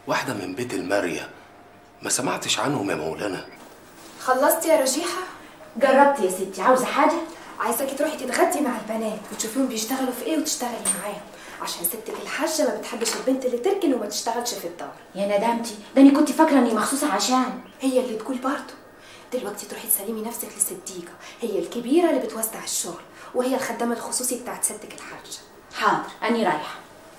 واحدة من بيت المارية ما سمعتش عنهم يا مولانا خلصتي يا رجيحة؟ جربت يا ستي عاوزة حاجة؟ عايزاكي تروحي تتغدي مع البنات وتشوفيهم بيشتغلوا في ايه وتشتغلي معاهم عشان ستك الحاجة ما بتحبش البنت اللي تركن وما تشتغلش في الدار يا ندمتي ده انا كنت فاكرة اني مخصوصة عشان هي اللي تقول برضه دلوقتي تروحي تسلمي نفسك لصديقة هي الكبيرة اللي بتوزع الشغل وهي الخدامة الخصوصي بتاعت ستك الحاجة حاضر اني رايحة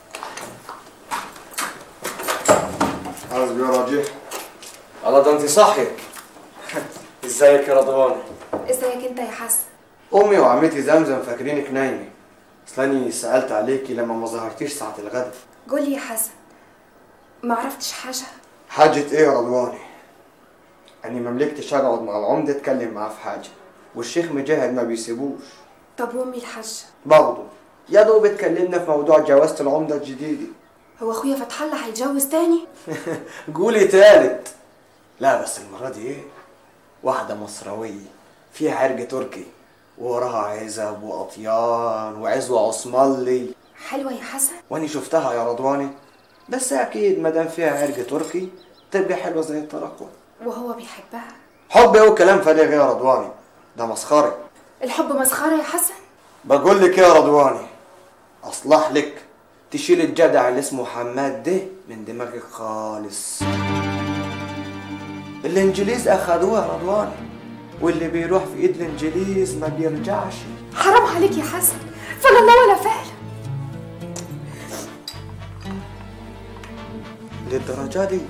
عايز بيه راجح الله ده انت صاحية ازيك يا رضوان ازيك انت يا حسن امي وعمتي زمزم فاكرينك نايمة اصلاني سألت عليكي لما ما ظهرتيش ساعة الغدا قولي يا حسن ما عرفتش حاجة حاجة ايه يا رضواني اني مملكتش اقعد مع العمدة اتكلم معاه في حاجة والشيخ مجاهد ما بيسيبوش طب وامي الحاجة برضه يا دوب اتكلمنا في موضوع جوازة العمدة الجديدة هو اخويا فتح الله هيتجوز تاني قولي تالت لا بس المرة دي ايه واحدة مصروية فيها عرق تركي ووراها عزب وأطيان وعزوة عثمالي حلوة يا حسن واني شفتها يا رضواني بس اكيد مادام فيها عرق تركي تبقى حلوة زي الترقوة وهو بيحبها حب ايه وكلام فارغ يا رضواني ده مسخرة الحب مسخرة يا حسن بقول لك يا رضواني اصلح لك تشيل الجدع اللي اسمه حماد ده من دماغك خالص الانجليز اخدوه يا رضواني واللي بيروح في ايد الانجليز ما بيرجعش حرام عليك يا حسن فلا الله ولا فعل للدرجة دي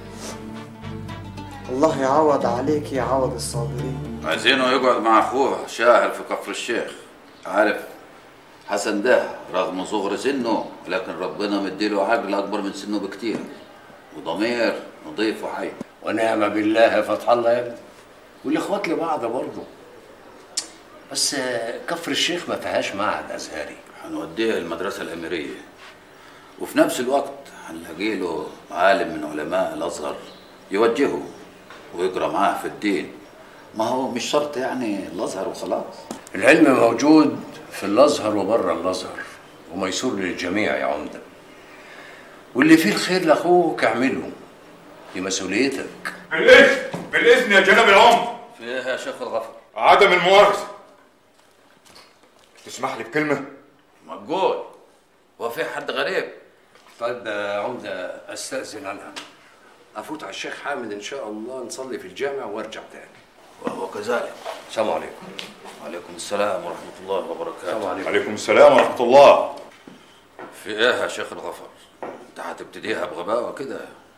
الله يعوض عليك يعوض الصابرين عايزينه يقعد مع اخوه شاهر في كفر الشيخ عارف حسن ده رغم صغر سنه لكن ربنا مديله عقل اكبر من سنه بكتير وضمير نظيف وحي ونعم بالله يا فتح الله يا ابني والاخوات لبعض برضه بس آه، كفر الشيخ ما فيهاش معهد ازهري هنوديه المدرسة الأميرية وفي نفس الوقت هنلاقي له عالم من علماء الأزهر يوجهه ويقرأ معاه في الدين ما هو مش شرط يعني الأزهر وخلاص العلم موجود في الازهر وبره الازهر وميسور للجميع يا عمده واللي فيه الخير لاخوك اعمله دي مسؤوليتك بالإذن بالإذن يا جناب العمر في إيه يا شيخ الغفر عدم المؤاخذة تسمح لي بكلمة مقول هو في حد غريب طيب يا عمده استاذن انا افوت على الشيخ حامد ان شاء الله نصلي في الجامع وارجع تاني وهو كذلك السلام عليكم وعليكم السلام ورحمة الله وبركاته السلام عليكم عليكم السلام ورحمة الله في إيه يا شيخ الغفر أنت هتبتديها بغباوة كده